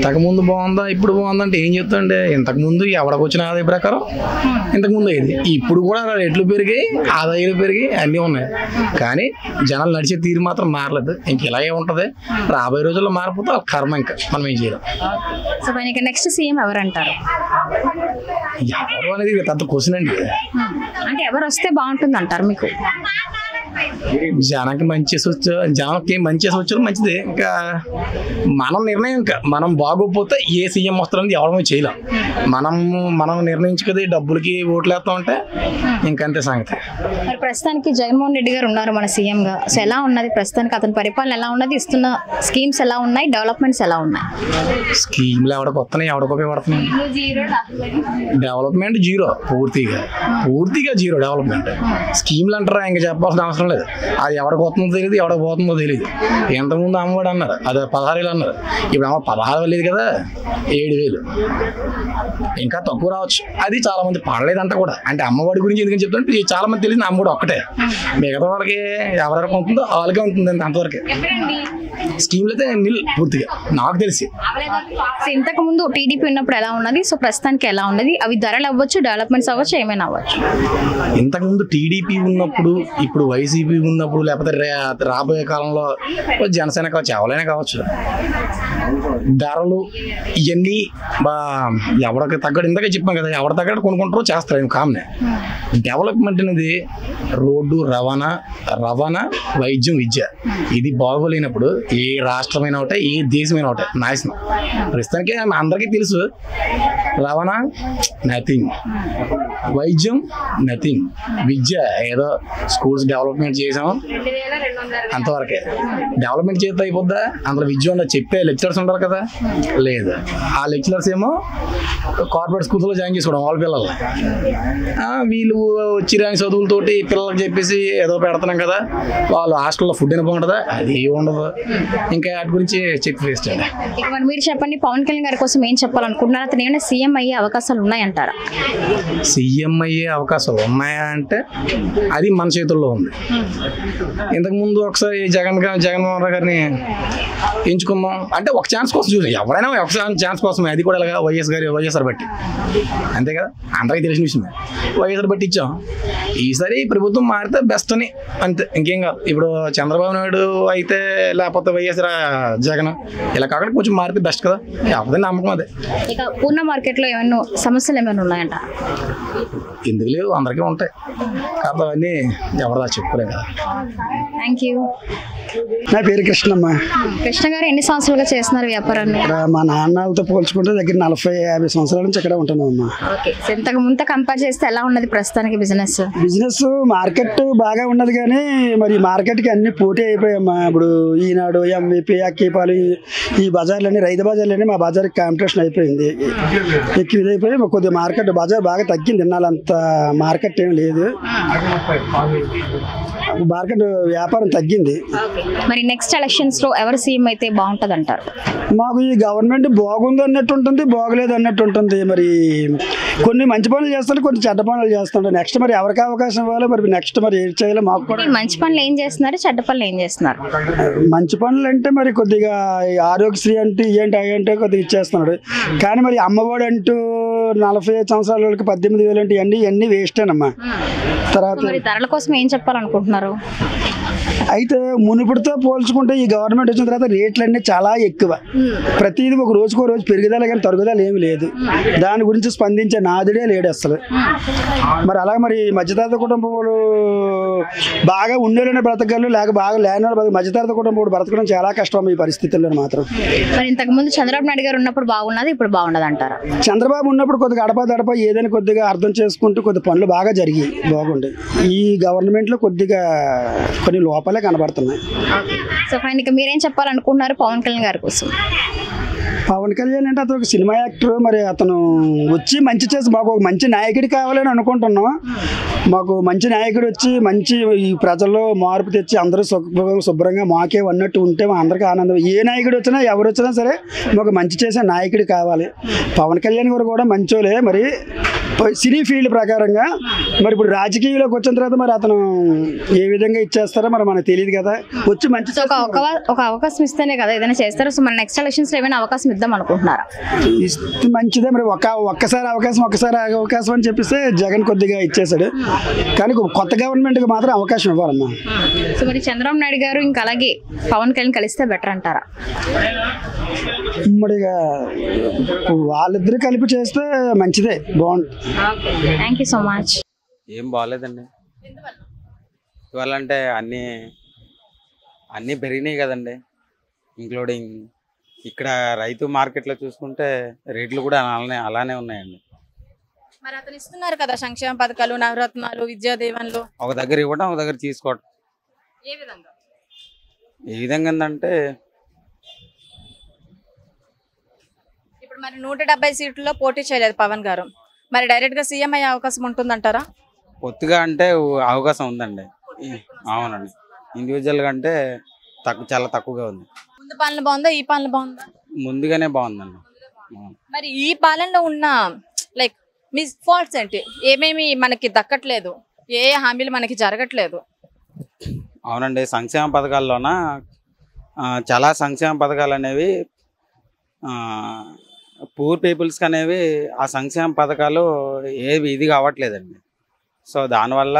ఇంతకు ముందు బాగుందా ఇప్పుడు బాగుందా అంటే ఏం చెప్తాండే ఇంతకు ముందు ఎవరికి వచ్చిన ఆదాయ ప్రకారం ఇంతకు ముందు అయింది ఇప్పుడు కూడా రేట్లు పెరిగాయి ఆదాయాలు పెరిగాయి అన్నీ ఉన్నాయి కానీ జనాలు నడిచే తీరు మాత్రం మారలేదు ఇంక ఇలాగే ఉంటుంది రాబోయే రోజుల్లో మారిపోతే వాళ్ళ కర్మ ఇంకా మనం ఏం చేయలేం సో పైన ఇక నెక్స్ట్ సీఎం ఎవరు అంటారు ఎవరు అనేది పెద్ద క్వశ్చన్ అండి అంటే ఎవరు వస్తే బాగుంటుంది అంటారు మీకు జనానికి మంచి చేసి వచ్చా జనానికి మంచి చేసి వచ్చారు మంచిది ఇంకా మనం నిర్ణయం ఇంకా మనం బాగోకపోతే ఏ సీఎం వస్తారని ఎవరమో చేయలేం మనం మనం నిర్ణయించుకది డబ్బులకి ఓట్లు వేస్తా ఉంటే ఇంకంతే సంగతి మరి ప్రస్తుతానికి జగన్మోహన్ రెడ్డి గారు ఉన్నారు మన సీఎం గా సో ఎలా ఉన్నది ప్రస్తుతానికి అతని పరిపాలన ఎలా ఉన్నది ఇస్తున్న స్కీమ్స్ ఎలా ఉన్నాయి డెవలప్మెంట్స్ ఎలా ఉన్నాయి స్కీమ్లు ఎవడికి వస్తున్నాయి ఎవడికి ఉపయోగపడుతున్నాయి డెవలప్మెంట్ జీరో పూర్తిగా పూర్తిగా జీరో డెవలప్మెంట్ స్కీమ్లు అంటారా ఇంకా చెప్పాల్సిన అవసరం లేదు అది ఎవరికి వస్తుందో తెలియదు ఎవరికి పోతుందో తెలియదు ఎంతకుముందు అమ్మఒడి అన్నారు అది పదహారు వేలు అన్నారు ఇప్పుడు అమ్మ పదహారు వేలు లేదు కదా ఏడు వేలు ఇంకా తక్కువ రావచ్చు అది చాలా మంది పడలేదంట కూడా అంటే అమ్మఒడి గురించి ఎందుకని చెప్తుంటే చాలా మంది తెలియదు అమ్మఒడి ఒక్కటే మిగతా వాళ్ళకి ఎవరెవరికి ఉంటుందో వాళ్ళకే ఉంటుంది అంత అంతవరకే స్కీమ్లు అయితే నిల్ పూర్తిగా నాకు తెలిసి సో ఇంతకు ముందు టీడీపీ ఉన్నప్పుడు ఎలా ఉన్నది సో ప్రస్తుతానికి ఎలా ఉన్నది అవి ధరలు అవ్వచ్చు డెవలప్మెంట్స్ అవ్వచ్చు ఏమైనా అవ్వచ్చు ఇంతకుముందు టీడీపీ ఉన్నప్పుడు ఇప్పుడు వైసీపీ ఉన్నప్పుడు లేకపోతే రే- రాబోయే కాలంలో జనసేన కావచ్చు ఎవరైనా కావచ్చు ధరలు ఇవన్నీ బా ఎవరికి తగ్గట్టు ఇందాక చెప్పాం కదా ఎవరి తగ్గట్టు కొనుక్కుంటారో చేస్తారు ఏం కామనే డెవలప్మెంట్ అనేది రోడ్డు రవాణా రవాణా వైద్యం విద్య ఇది బాగోలేనప్పుడు ఏ రాష్ట్రమైనా ఒకటే ఏ దేశమైనా ఒకటే నాశనం ప్రస్తుతానికి అందరికీ తెలుసు రవాణా నథింగ్ వైద్యం నథింగ్ విద్య ఏదో స్కూల్స్ డెవలప్మెంట్ చేసాం అంతవరకే డెవలప్మెంట్ చేస్తే అయిపోద్దా అందులో విద్య ఉండదు చెప్పే లెక్చరర్స్ ఉంటారు కదా లేదు ఆ లెక్చరర్స్ ఏమో కార్పొరేట్ స్కూల్స్లో జాయిన్ చేసుకోవడం వాళ్ళ పిల్లలు ఆ, వీళ్ళు వచ్చి రాని చదువులతోటి పిల్లలకి చెప్పేసి ఏదో పెడుతున్నాం కదా వాళ్ళు హాస్టల్లో ఫుడ్ అయినా బాగుంటుందా అది ఉండదు ఇంకా వాటి గురించి చెప్పి వేస్ట్ అండి ఇక మరి మీరు చెప్పండి పవన్ కళ్యాణ్ గారి కోసం ఏం చెప్పాలనుకుంటున్నారు అతను ఏమైనా సీఎం అయ్యే అవకాశాలు ఉన్నాయంటారా సీఎం అయ్యే అవకాశాలు ఉన్నాయా అంటే అది మన చేతుల్లో ఉంది ఇంతకు ముందు ఒకసారి జగన్ గా- జగన్మోహన్ రావు గారిని ఎంచుకుందాం అంటే ఒక ఛాన్స్ కోసం చూసి ఎవరైనా ఒక ఛాన్స్ కోసమే అది కూడా ఇలాగా వైఎస్ గారి వైఎస్ఆర్ బట్టి అంతే కదా అందరికీ తెలిసిన విషయమే వైఎస్ఆర్ బట్టి ఇచ్చాం ఈసారి ప్రభుత్వం మారితే బెస్ట్ అని అంతే ఇంకేం కాదు ఇప్పుడు చంద్రబాబు నాయుడు అయితే లేకపోతే వైఎస్ఆర్ జగన్ ఇలా కాకుండా కొంచెం మారితే బెస్ట్ కదా ఎవరిదే నమ్మకం అదే ఇక పూర్ణ మార్కెట్లో ఏమైనా సమస్యలు ఏమైనా ఉన్నాయంట ఎందుకు లేవు అందరికీ ఉంటాయి కాకపోతే అవన్నీ ఎవరిదా చెప్పుకోలేం కదా థ్యాంక్ యూ నా పేరు కృష్ణమ్మ కృష్ణ గారు ఎన్ని సంవత్సరాలుగా చేస్తున్నారు వ్యాపారాన్ని ఇక్కడ మా నాన్నలతో పోల్చుకుంటే దగ్గర నలభై యాభై సంవత్సరాల నుంచి ఇక్కడ ఉంటున్నాం అమ్మా ఓకే సో ఇంతకు ముందు కంపేర్ చేస్తే ఎలా ఉన్నది ప్రస్తుతానికి బిజినెస్ బిజినెస్ మార్కెట్ బాగా ఉన్నది కానీ మరి మార్కెట్కి అన్ని పోటీ అయిపోయామ్మా ఇప్పుడు ఈనాడు ఎంవిపి అక్కీపాలు ఈ- ఈ బజార్లన్నీ రైతు బజార్లన్నీ మా బజార్కి కాంపిటీషన్ అయిపోయింది ఎక్కువ ఇదైపోయి మాకు కొద్దిగా మార్కెట్ బజార్ బాగా తగ్గింది ఇన్నాళ్ళంత మార్కెట్ ఏం లేదు మార్కెట్ వ్యాపారం తగ్గింది మరి నెక్స్ట్ ఎలక్షన్స్ లో ఎవరు సీఎం అయితే బాగుంటది అంటారు మాకు ఈ గవర్నమెంట్ బాగుంది అన్నట్టు ఉంటుంది బాగలేదు అన్నట్టు ఉంటుంది మరి కొన్ని మంచి పనులు చేస్తారు కొన్ని చెడ్డ పనులు చేస్తుంటారు నెక్స్ట్ మరి ఎవరికి అవకాశం ఇవ్వాలి మరి నెక్స్ట్ మరి ఏం చేయాలో మాకు కూడా ఈ మంచి పనులు ఏం చేస్తున్నారు చెడ్డ పనులు ఏం చేస్తున్నారు మంచి పనులు అంటే మరి కొద్దిగా ఈ ఆరోగ్యశ్రీ అంటే ఏంటి అవి అంటే కొద్దిగా ఇచ్చేస్తున్నాడు కానీ మరి అమ్మఒడి అంటూ నలభై ఐదు సంవత్సరాల వాళ్ళకి పద్దెనిమిది వేలు అంటే ఇవన్నీ ఇవన్నీ వేస్టేనమ్మా తర్వాత మరి ధరల కోసం ఏం చెప్పాలనుకుంటున్నారు అయితే మునుపటితో పోల్చుకుంటే ఈ గవర్నమెంట్ వచ్చిన తర్వాత రేట్లు అన్నీ చాలా ఎక్కువ ప్రతిదీ ఒక రోజుకో రోజు పెరుగుదల కానీ తరుగుదల ఏమి లేదు దాని గురించి స్పందించే నాదుడే లేడు అసలు మరి అలా మరి మధ్యతరగతి కుటుంబాలు బాగా ఉండేలోనే బ్రతకగలరు లేక బాగా లేని వాళ్ళు బ్రతక- మధ్యతరగతి కుటుంబం బ్రతకడం చాలా కష్టం ఈ పరిస్థితుల్లో మాత్రం మరి ఇంతకు ముందు చంద్రబాబు నాయుడు గారు ఉన్నప్పుడు బాగున్నది ఇప్పుడు బాగున్నది అంటారా చంద్రబాబు ఉన్నప్పుడు కొద్దిగా అడప దడప ఏదైనా కొద్దిగా అర్థం చేసుకుంటూ కొద్ది పనులు బాగా జరిగాయి బాగుండే ఈ గవర్నమెంట్లో కొద్దిగా కొన్ని లోపాలే కనబడుతున్నాయి సో ఫైన్ ఇక మీరేం చెప్పాలనుకుంటున్నారు పవన్ కళ్యాణ్ గారి కోసం పవన్ కళ్యాణ్ అంటే అతను ఒక సినిమా యాక్టర్ మరి అతను వచ్చి మంచి చేసి మాకు ఒక మంచి నాయకుడు కావాలని అనుకుంటున్నాం మాకు మంచి నాయకుడు వచ్చి మంచి ఈ ప్రజల్లో మార్పు తెచ్చి అందరూ శుభ్రంగా శుభ్రంగా మాకే అన్నట్టు ఉంటే మా అందరికీ ఆనందం ఏ నాయకుడు వచ్చినా ఎవరు వచ్చినా సరే మాకు మంచి చేసే నాయకుడు కావాలి పవన్ కళ్యాణ్ గారు కూడా మంచోలే మరి సినీ ఫీల్డ్ ప్రకారంగా మరి ఇప్పుడు రాజకీయంలోకి వచ్చిన తర్వాత మరి అతను ఏ విధంగా ఇచ్చేస్తారో మరి మనకు తెలియదు కదా వచ్చి మంచి సో ఒక అవకా- ఒక అవకాశం ఇస్తేనే కదా ఏదైనా చేస్తారు సో మన నెక్స్ట్ ఎలక్షన్స్ లో ఏమైనా అవకాశం ఇద్దాం అనుకుంటున్నారా ఇస్తే మంచిదే మరి ఒక ఒక్కసారి అవకాశం ఒక్కసారి అవకాశం అని చెప్పిస్తే జగన్ కొద్దిగా ఇచ్చేసాడు కానీ కొత్త గవర్నమెంట్కి మాత్రం అవకాశం ఇవ్వాలమ్మా సో మరి చంద్రబాబు నాయుడు గారు ఇంకా అలాగే పవన్ కళ్యాణ్ కలిస్తే బెటర్ అంటారా ఉమ్మడిగా వాళ్ళిద్దరు కలిపి చేస్తే మంచిదే బాగుంటుంది థ్యాంక్ యూ సో మచ్ ఏం బాగాలేదండి ఇవాళ అంటే అన్నీ అన్నీ పెరిగినాయి కదండి ఇంక్లూడింగ్ ఇక్కడ రైతు మార్కెట్లో చూసుకుంటే రేట్లు కూడా అలానే అలానే ఉన్నాయండి మరి అతను ఇస్తున్నారు కదా సంక్షేమ పథకాలు నవరత్నాలు విద్యా దీవెనలు ఒక దగ్గర ఇవ్వడం ఒక దగ్గర తీసుకోవడం ఏ విధంగా ఏ విధంగా ఏంటంటే ఇప్పుడు మరి నూట డెబ్బై సీట్లలో పోటీ చేయలేదు పవన్ గారు మరి డైరెక్ట్ గా సీఎం అయ్యే అవకాశం ఉంటుందంటారా పొత్తుగా అంటే అవకాశం ఉందండి ఈ- అవునండి ఇండివిజువల్గా అంటే తక్కువ చాలా తక్కువగా ఉంది ముందు పాలన బాగుందా ఈ పాలన బాగుందా ముందుగానే బాగుందండి అవును. మరి ఈ పాలనలో ఉన్న లైక్ మీ ఫాల్ట్స్ ఏంటి ఏమేమి మనకి దక్కట్లేదు ఏ ఏ హామీలు మనకి జరగట్లేదు అవునండి సంక్షేమ పథకాల్లోన ఆ, చాలా సంక్షేమ పథకాలు అనేవి పూర్ పీపుల్స్కి అనేవి ఆ సంక్షేమ పథకాలు ఏవి ఇది కావట్లేదండి సో దానివల్ల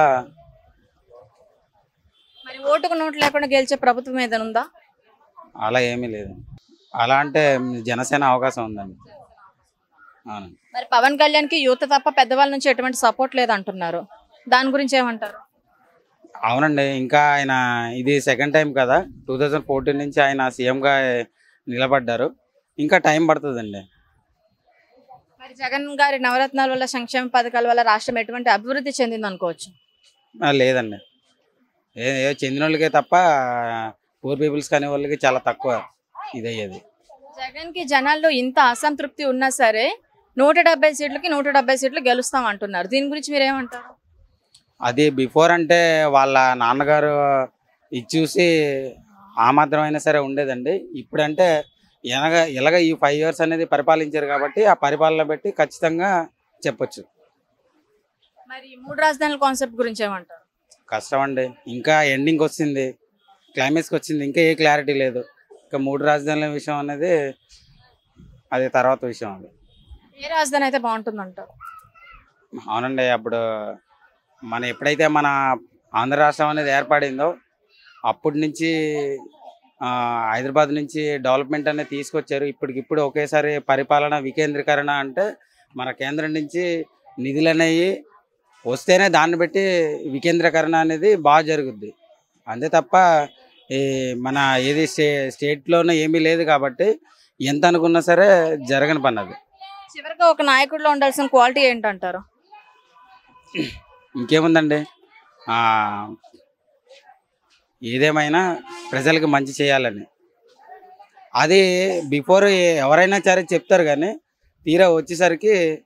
మరి ఓటుకు నోటు లేకుండా గెలిచే ప్రభుత్వం ఏదైనా ఉందా అలా ఏమీ లేదండి అలా అంటే జనసేన అవకాశం ఉందండి అవును మరి పవన్ కళ్యాణ్ కి యువత తప్ప పెద్దవాళ్ళ నుంచి ఎటువంటి సపోర్ట్ లేదంటున్నారు దాని గురించి ఏమంటారు అవునండి ఇంకా ఆయన ఇది సెకండ్ టైం కదా టూ థౌజండ్ ఫోర్టీన్ నుంచి ఆయన సీఎంగా నిలబడ్డారు ఇంకా టైం పడుతుందండి మరి జగన్ గారి నవరత్నాల వల్ల సంక్షేమ పథకాల వల్ల రాష్ట్రం ఎటువంటి అభివృద్ధి చెందింది అనుకోవచ్చు ఆ, లేదండి ఏ ఏ చెందిన వాళ్ళకే తప్ప పూర్ పీపుల్స్ కానీ వాళ్ళకి చాలా తక్కువ ఇదయ్యేది జగన్ కి జనాల్లో ఇంత అసంతృప్తి ఉన్నా సరే నూట డెబ్బై సీట్లకి నూట డెబ్బై సీట్లు గెలుస్తాం అంటున్నారు దీని గురించి మీరు ఏమంటారు అది బిఫోర్ అంటే వాళ్ళ నాన్నగారు ఇది చూసి ఆ మాత్రం అయినా సరే ఉండేదండి ఇప్పుడంటే ఎనగ ఎలాగ ఈ ఫైవ్ ఇయర్స్ అనేది పరిపాలించారు కాబట్టి ఆ పరిపాలన బట్టి ఖచ్చితంగా చెప్పొచ్చు మరి ఈ మూడు రాజధానుల కాన్సెప్ట్ గురించి ఏమంటారు కష్టం అండి ఇంకా ఎండింగ్ వచ్చింది క్లైమాక్స్కి వచ్చింది ఇంకా ఏ క్లారిటీ లేదు ఇంకా మూడు రాజధానుల విషయం అనేది అది తర్వాత విషయం అది ఏ రాజధాని అయితే బాగుంటుంది అంటారు అవునండి అప్పుడు మన ఎప్పుడైతే మన ఆంధ్ర రాష్ట్రం అనేది ఏర్పడిందో అప్పటి నుంచి ఆ, హైదరాబాద్ నుంచి డెవలప్మెంట్ అనేది తీసుకొచ్చారు ఇప్పటికిప్పుడు ఒకేసారి పరిపాలన వికేంద్రీకరణ అంటే మన కేంద్రం నుంచి నిధులు అనేవి వస్తేనే దాన్ని బట్టి వికేంద్రీకరణ అనేది బాగా జరుగుద్ది అంతే తప్ప ఈ మన ఏది స్టే స్టేట్లోనే ఏమీ లేదు కాబట్టి ఎంత అనుకున్నా సరే జరగని పని అది చివరిగా ఒక నాయకుడిలో ఉండాల్సిన క్వాలిటీ ఏంటంటారు ఇంకేముందండి ఆ, ఏదేమైనా ప్రజలకు మంచి చేయాలని అది బిఫోర్ ఎవరైనా సరే చెప్తారు కానీ తీరా వచ్చేసరికి